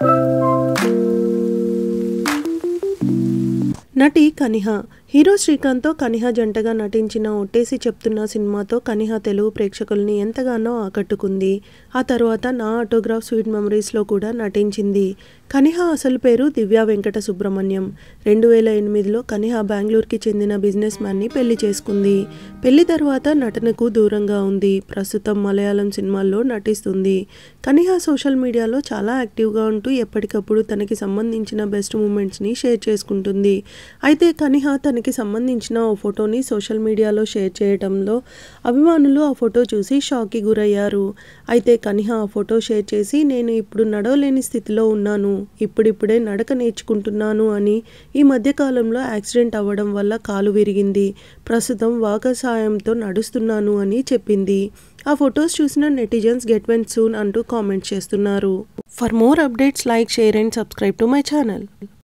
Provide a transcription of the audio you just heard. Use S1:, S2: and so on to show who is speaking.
S1: నటి కనిహ హీరో శ్రీకాంత్తో కనిహ జంటగా నటించిన ఒట్టేసి చెప్తున్న సినిమాతో కనిహ తెలుగు ప్రేక్షకుల్ని ఎంతగానో ఆకట్టుకుంది ఆ తర్వాత నా ఆటోగ్రాఫ్ స్వీట్ మెమరీస్లో కూడా నటించింది కనిహ అసలు పేరు దివ్య వెంకట సుబ్రహ్మణ్యం రెండు వేల ఎనిమిదిలో కనిహ బెంగళూరుకి చెందిన బిజినెస్ మ్యాన్ని పెళ్లి చేసుకుంది పెళ్లి తర్వాత నటనకు దూరంగా ఉంది ప్రస్తుతం మలయాళం సినిమాల్లో నటిస్తుంది కనిహ సోషల్ మీడియాలో చాలా యాక్టివ్గా ఉంటూ ఎప్పటికప్పుడు తనకి సంబంధించిన బెస్ట్ మూమెంట్స్ని షేర్ చేసుకుంటుంది అయితే కనిహ తనకి సంబంధించిన ఓ ఫోటోని సోషల్ మీడియాలో షేర్ చేయడంలో అభిమానులు ఆ ఫోటో చూసి షాక్కి గురయ్యారు అయితే కనిహ ఆ ఫోటో షేర్ చేసి నేను ఇప్పుడు నడవలేని స్థితిలో ఉన్నాను ఇప్పుడిప్పుడే నడక నేర్చుకుంటున్నాను అని ఈ మధ్యకాలంలో యాక్సిడెంట్ అవ్వడం వల్ల కాలు విరిగింది ప్రస్తుతం వాకర్ సాయంతో నడుస్తున్నాను అని చెప్పింది ఆ ఫొటోస్ చూసిన నెటిజన్స్ గెట్ వెన్ సూన్ అంటూ కామెంట్ చేస్తున్నారు for more updates like share and subscribe to my channel